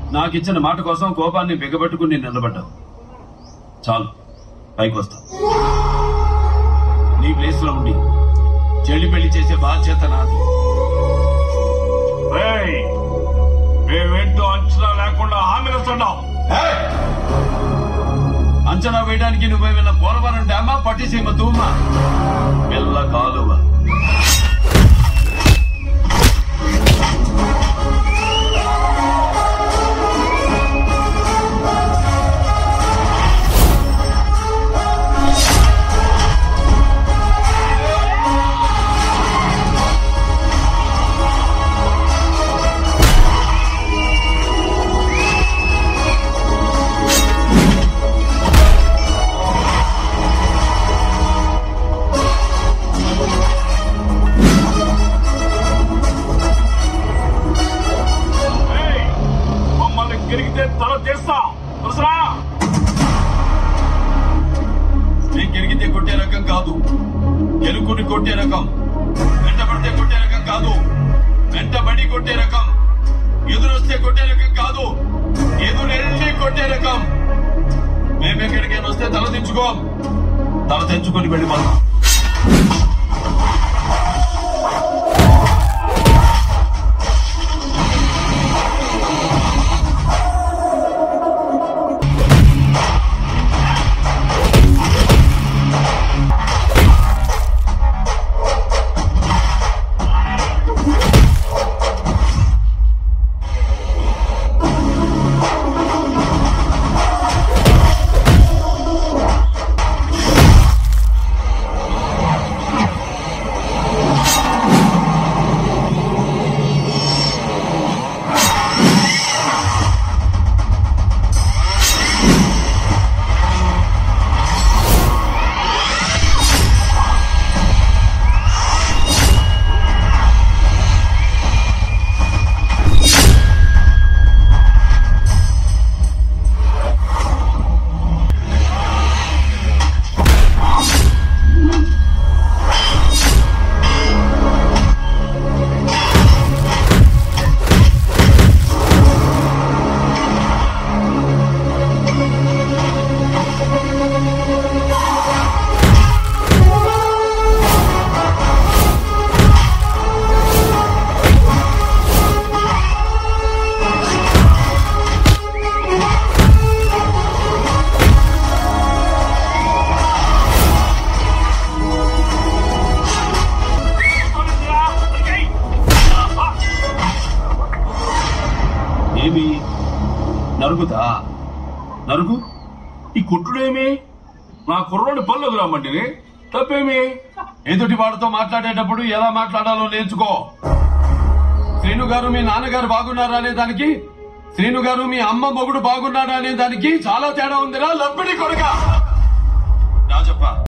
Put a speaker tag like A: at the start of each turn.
A: నాకిచ్చిన మాట కోసం కోపాన్ని బిగబట్టుకుని నిలబడ్డావు చాలు పైకి వస్తా నీ ప్లేస్ లో ఉండి చెల్లి పెళ్లి చేసే బాధ్యత నాది
B: రేయ్, మేమేంటో అంచనా లేకుండా హామీలు ఇస్తున్నాం
A: అంచనా వేయడానికి నువ్వేమైనా పోలవరం డ్యామా పట్టిసీమ తూమా పిల్ల కాలువ
B: రేయ్, మమ్మల్ని గెలిగితే తల తీస్తా తెలుసురా
A: నీ గెలిగితే కొట్టే రకం కాదు గెలుకుని కొట్టే రకం వెంటబడితే కొట్టే రకం కాదు వెంటబడి కొట్టే రకం ఎదురొస్తే కొట్టే రకం కాదు ఎదురెళ్ళి కొట్టే రకం మేమెక్కడికైనా వస్తే తల దించుకో తల తెంచుకొని వెళ్ళిపోతాం ఏమి నరుగుతా నరుగు
B: ఈ కుట్టుడేమి నా కుర్రోని పనులకు రమ్మంటిని తప్పేమి
A: ఎదుటి వాడితో మాట్లాడేటప్పుడు ఎలా మాట్లాడాలో నేర్చుకో శ్రీను గారు మీ నాన్నగారు బాగున్నారా అనే దానికి శ్రీను గారు మీ అమ్మ మొగుడు బాగున్నాడా అనే దానికి చాలా తేడా ఉందిరా లబ్బిడి కొడుక రాజప్ప